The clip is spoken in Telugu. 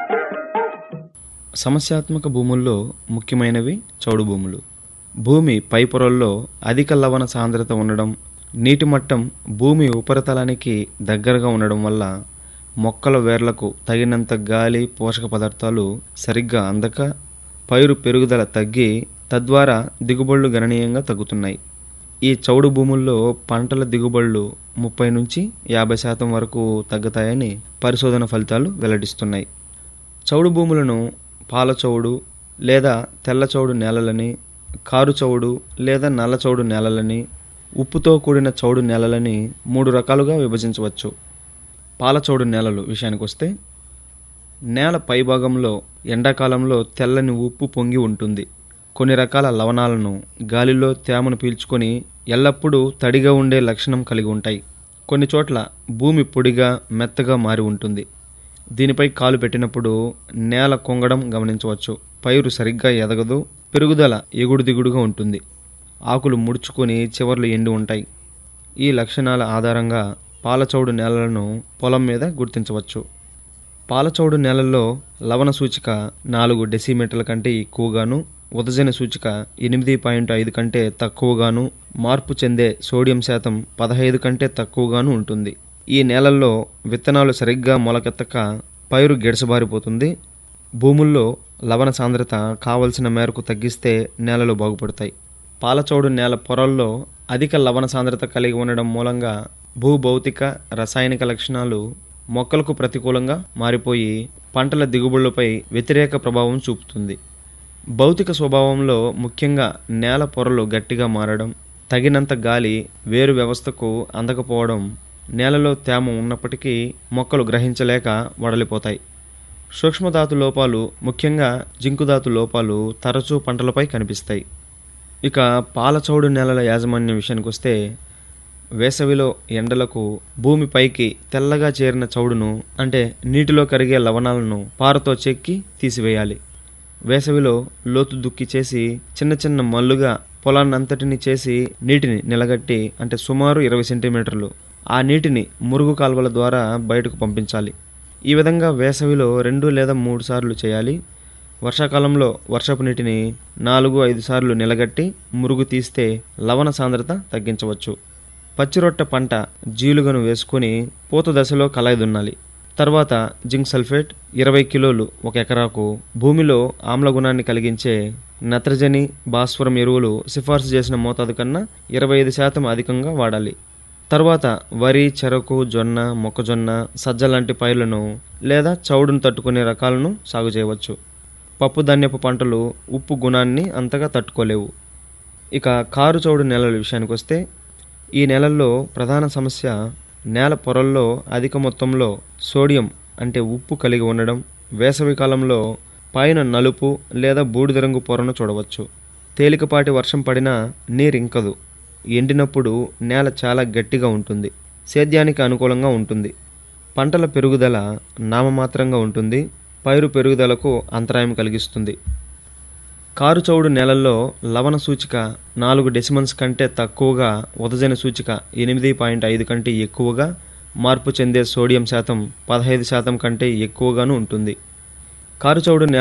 సమస్యాత్మక భూముల్లో ముఖ్యమైనవి చౌడు భూములు భూమి పై పొరల్లో అధిక లవణ సాంద్రత ఉండడం నీటి మట్టం భూమి ఉపరితలానికి దగ్గరగా ఉండడం వల్ల మొక్కల వేర్లకు తగినంత గాలి పోషక పదార్థాలు సరిగ్గా అందక పైరు పెరుగుదల తగ్గి తద్వారా దిగుబడులు గణనీయంగా తగ్గుతున్నాయి ఈ చౌడు భూముల్లో పంటల దిగుబడులు ముప్పై నుంచి యాభై శాతం వరకు తగ్గుతాయని పరిశోధన ఫలితాలు వెల్లడిస్తున్నాయి చౌడు భూములను పాల చౌడు లేదా తెల్ల చౌడు నేలలని కారు చౌడు లేదా నల్ల చౌడు నేలలని ఉప్పుతో కూడిన చౌడు నేలలని మూడు రకాలుగా విభజించవచ్చు పాల చౌడు నేలలు విషయానికి వస్తే నేల పైభాగంలో ఎండాకాలంలో తెల్లని ఉప్పు పొంగి ఉంటుంది కొన్ని రకాల లవణాలను గాలిలో తేమను పీల్చుకొని ఎల్లప్పుడూ తడిగా ఉండే లక్షణం కలిగి ఉంటాయి కొన్ని చోట్ల భూమి పొడిగా మెత్తగా మారి ఉంటుంది దీనిపై కాలు పెట్టినప్పుడు నేల కొంగడం గమనించవచ్చు పైరు సరిగ్గా ఎదగదు పెరుగుదల ఎగుడు దిగుడుగా ఉంటుంది ఆకులు ముడుచుకొని చివర్లు ఎండి ఉంటాయి ఈ లక్షణాల ఆధారంగా పాలచౌడు నేలలను పొలం మీద గుర్తించవచ్చు పాలచౌడు నేలల్లో లవణ సూచిక నాలుగు డెసిమీటర్ల కంటే ఎక్కువగాను ఉదజన సూచిక ఎనిమిది పాయింట్ ఐదు కంటే తక్కువగాను మార్పు చెందే సోడియం శాతం పదహైదు కంటే తక్కువగాను ఉంటుంది ఈ నేలల్లో విత్తనాలు సరిగ్గా మొలకెత్తక పైరు గిడసబారిపోతుంది భూముల్లో లవణ సాంద్రత కావలసిన మేరకు తగ్గిస్తే నేలలు బాగుపడతాయి పాలచౌడు నేల పొరల్లో అధిక లవణ సాంద్రత కలిగి ఉండడం మూలంగా భూభౌతిక రసాయనిక లక్షణాలు మొక్కలకు ప్రతికూలంగా మారిపోయి పంటల దిగుబడులపై వ్యతిరేక ప్రభావం చూపుతుంది భౌతిక స్వభావంలో ముఖ్యంగా నేల పొరలు గట్టిగా మారడం తగినంత గాలి వేరు వ్యవస్థకు అందకపోవడం నేలలో తేమ ఉన్నప్పటికీ మొక్కలు గ్రహించలేక వడలిపోతాయి సూక్ష్మధాతు లోపాలు ముఖ్యంగా జింకుధాతు లోపాలు తరచూ పంటలపై కనిపిస్తాయి ఇక పాలచౌడు నేలల యాజమాన్యం విషయానికి వస్తే వేసవిలో ఎండలకు భూమిపైకి తెల్లగా చేరిన చౌడును అంటే నీటిలో కరిగే లవణాలను పారతో చెక్కి తీసివేయాలి వేసవిలో లోతు దుక్కి చేసి చిన్న చిన్న మల్లుగా పొలాన్నంతటిని చేసి నీటిని నిలగట్టి అంటే సుమారు ఇరవై సెంటీమీటర్లు ఆ నీటిని మురుగు కాలువల ద్వారా బయటకు పంపించాలి ఈ విధంగా వేసవిలో రెండు లేదా మూడు సార్లు చేయాలి వర్షాకాలంలో వర్షపు నీటిని నాలుగు ఐదు సార్లు నిలగట్టి మురుగు తీస్తే లవణ సాంద్రత తగ్గించవచ్చు పచ్చిరొట్ట పంట జీలుగను వేసుకొని పూత దశలో కలాయి దున్నాలి తర్వాత జింక్ సల్ఫేట్ ఇరవై కిలోలు ఒక ఎకరాకు భూమిలో ఆమ్లగుణాన్ని కలిగించే నత్రజని భాస్వరం ఎరువులు సిఫార్సు చేసిన మోతాదు కన్నా ఇరవై ఐదు శాతం అధికంగా వాడాలి తర్వాత వరి చెరకు జొన్న మొక్కజొన్న సజ్జ లాంటి పైర్లను లేదా చౌడును తట్టుకునే రకాలను సాగు చేయవచ్చు పప్పు ధాన్యపు పంటలు ఉప్పు గుణాన్ని అంతగా తట్టుకోలేవు ఇక కారు చౌడు నేలల విషయానికి వస్తే ఈ నెలల్లో ప్రధాన సమస్య నేల పొరల్లో అధిక మొత్తంలో సోడియం అంటే ఉప్పు కలిగి ఉండడం వేసవి కాలంలో పైన నలుపు లేదా బూడిద రంగు పొరను చూడవచ్చు తేలికపాటి వర్షం పడినా నీరింకదు ఎండినప్పుడు నేల చాలా గట్టిగా ఉంటుంది సేద్యానికి అనుకూలంగా ఉంటుంది పంటల పెరుగుదల నామమాత్రంగా ఉంటుంది పైరు పెరుగుదలకు అంతరాయం కలిగిస్తుంది కారు చౌడు నేలల్లో లవణ సూచిక నాలుగు డెసిమన్స్ కంటే తక్కువగా ఉదజన సూచిక ఎనిమిది పాయింట్ ఐదు కంటే ఎక్కువగా మార్పు చెందే సోడియం శాతం పదహైదు శాతం కంటే ఎక్కువగాను ఉంటుంది కారు చౌడు నేల